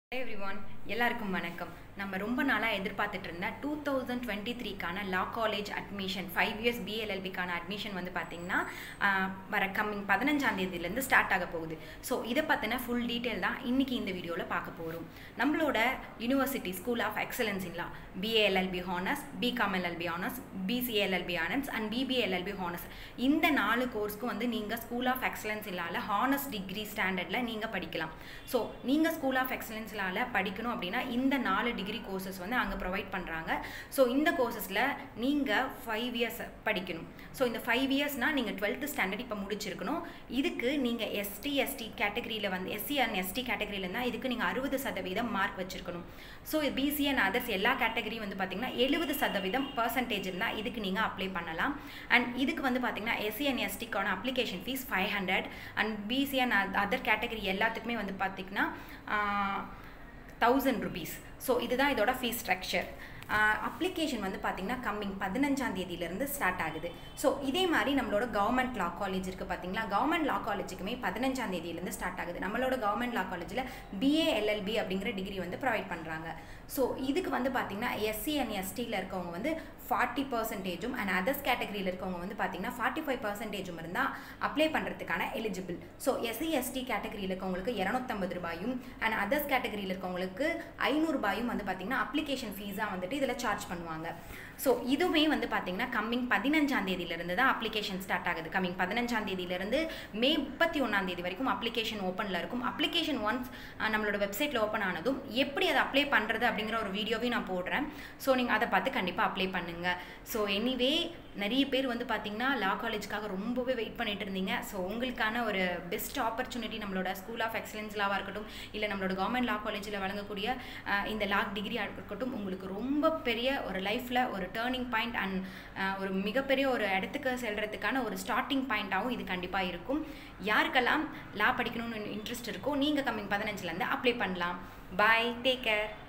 everyone எல்லாருக்கும் வணக்கம் நம்ம ரொம்ப நாளாக எதிர்பார்த்துட்டு இருந்த டூ தௌசண்ட் டுவெண்ட்டி த்ரீக்கான law college admission five years பிஎல்எல்பிக்கான அட்மிஷன் வந்து பார்த்தீங்கன்னா ஆஹ், வர கம்மிங் பதினஞ்சாம் தேதியிலேருந்து ஸ்டார்ட் ஆக போகுது ஸோ இதை பற்றின ஃபுல் டீட்டெயில் தான் இன்னைக்கு இந்த வீடியோவில் பார்க்க போகிறோம் நம்மளோட university school of excellence in law BA LLB honours BCom LLB honours BC LLB honours and BB LLB honours இந்த நாலு கோர்ஸ்க்கும் வந்து நீங்கள் ஸ்கூல் ஆஃப் எக்ஸலன்ஸ் இல்லால ஹானர்ஸ் டிகிரி ஸ்டாண்டர்டில் நீங்கள் படிக்கலாம் ஸோ நீங்கள் ஸ்கூல் ஆஃப் எக்ஸலன்ஸ் இல்லால படிக்கணும் அப்படின்னா இந்த நாலு டிகிரி கோர்சஸ் வந்து அங்கே ப்ரொவைட் பண்ணுறாங்க ஸோ இந்த கோர்சஸில் நீங்கள் ஃபைவ் இயர்ஸ் படிக்கணும் ஸோ இந்த ஃபைவ் இயர்ஸ்னால் நீங்கள் டுவெல்த்து ஸ்டாண்டர்ட் இப்போ முடிச்சிருக்கணும் இதுக்கு நீங்கள் எஸ்டி எஸ்டி கேட்டகரியில் வந்து எஸ்சி அண்ட் எஸ்டி கேட்டகரியில் இருந்தால் இதுக்கு நீங்கள் அறுபது சதவீதம் மார்க் வச்சிருக்கணும் ஸோ பிசி அண்ட் அதர்ஸ் எல்லா கேட்டகரியும் வந்து பார்த்தீங்கன்னா எழுபது சதவீதம் பர்சன்டேஜ் இருந்தால் இதுக்கு நீங்கள் அப்ளை பண்ணலாம் அண்ட் இதுக்கு வந்து பார்த்தீங்கன்னா எஸ்சி அண்ட் எஸ்டிக்கான application fees five hundred and BC and other category எல்லாத்துக்குமே வந்து பார்த்தீங்கன்னா தௌசண்ட் ருபீஸ் ஸோ இதுதான் இதோட ஃபீஸ் ஸ்ட்ரக்சர் அப்ளிகேஷன் வந்து பார்த்தீங்கன்னா கம்மிங் பதினஞ்சாம் தேதியிலேருந்து ஸ்டார்ட் ஆகுது ஸோ இதே மாதிரி நம்மளோட கவர்மெண்ட் லா காலேஜ் இருக்குது பார்த்தீங்களா கவர்மெண்ட் லா காலேஜுக்குமே பதினஞ்சாம் தேதியிலேருந்து ஸ்டார்ட் ஆகுது நம்மளோட கவர்மெண்ட் லா காலேஜில் பிஏ எல்எல்பி அப்படிங்கிற டிகிரி வந்து ப்ரொவைட் பண்ணுறாங்க ஸோ இதுக்கு வந்து பார்த்தீங்கன்னா எஸ்சி அண்ட் எஸ்டியில் இருக்கவங்க வந்து ஃபார்ட்டி பர்சன்டேஜும் அண்ட் அதர்ஸ் கேட்டகரியில் இருக்கவங்க வந்து பார்த்தீங்கன்னா ஃபார்ட்டி ஃபைவ் பர்சன்டேஜும் இருந்தால் அப்ளை பண்ணுறதுக்கான எலிஜிபிள் ஸோ எஸ்சி எஸ்டி கேட்டகரியில் இருக்கவங்களுக்கு இரநூத்தம்பது ரூபாயும் அண்ட் அதர்ஸ் கேட்டகரியில் இருக்கவங்களுக்கு ஐநூறுபாயும் வந்து பார்த்தீங்கன்னா அப்ளிகேஷன் ஃபீஸாக வந்துட்டு இதில் சார்ஜ் பண்ணுவாங்க ஸோ இதுவுமே வந்து பார்த்தீங்கன்னா கம்மிங் பதினஞ்சாம் தேதியிலிருந்து தான் அப்ளிகேஷன் ஸ்டார்ட் ஆகுது கம்மிங் பதினஞ்சாம் தேதியிலிருந்து மே முப்பத்தி ஒன்றாம் தேதி வரைக்கும் அப்ளிகேஷன் ஓப்பனில் இருக்கும் அப்ளிகேஷன் ஒன்ஸ் நம்மளோட வெப்சைட்டில் ஓப்பன் ஆனதும் எப்படி அதை அப்ளை பண்ணுறது அப்படிங்கிற ஒரு வீடியோவையும் நான் போடுறேன் ஸோ நீங்கள் அதை பார்த்து கண்டிப்பாக அப்ளை பண்ணுங்கள் ஸோ எனிவே நிறைய பேர் வந்து பார்த்தீங்கன்னா லா காலேஜ்க்காக ரொம்பவே வெயிட் பண்ணிட்டு இருந்தீங்க ஸோ உங்களுக்கான ஒரு பெஸ்ட் ஆப்பர்ச்சுனிட்டி நம்மளோட ஸ்கூல் ஆஃப் எக்ஸலன்ஸ் லாவாக இருக்கட்டும் இல்லை நம்மளோட கவர்மெண்ட் லா காலேஜில் வழங்கக்கூடிய அஹ், இந்த லா டிகிரியாக இருக்கட்டும் உங்களுக்கு ரொம்ப பெரிய ஒரு லைஃப்பில் ஒரு டேர்னிங் பாயிண்ட் அண்ட் ஒரு மிகப்பெரிய ஒரு இடத்துக்கு செல்றதுக்கான ஒரு ஸ்டார்டிங் பாயிண்ட்டாகவும் இது கண்டிப்பாக இருக்கும் யாருக்கெல்லாம் லா படிக்கணும்னு இன்ட்ரெஸ்ட் இருக்கோ நீங்கள் கம்மிங் பதினஞ்சுலேருந்து அப்ளை பண்ணலாம் பாய் டேக் கேர்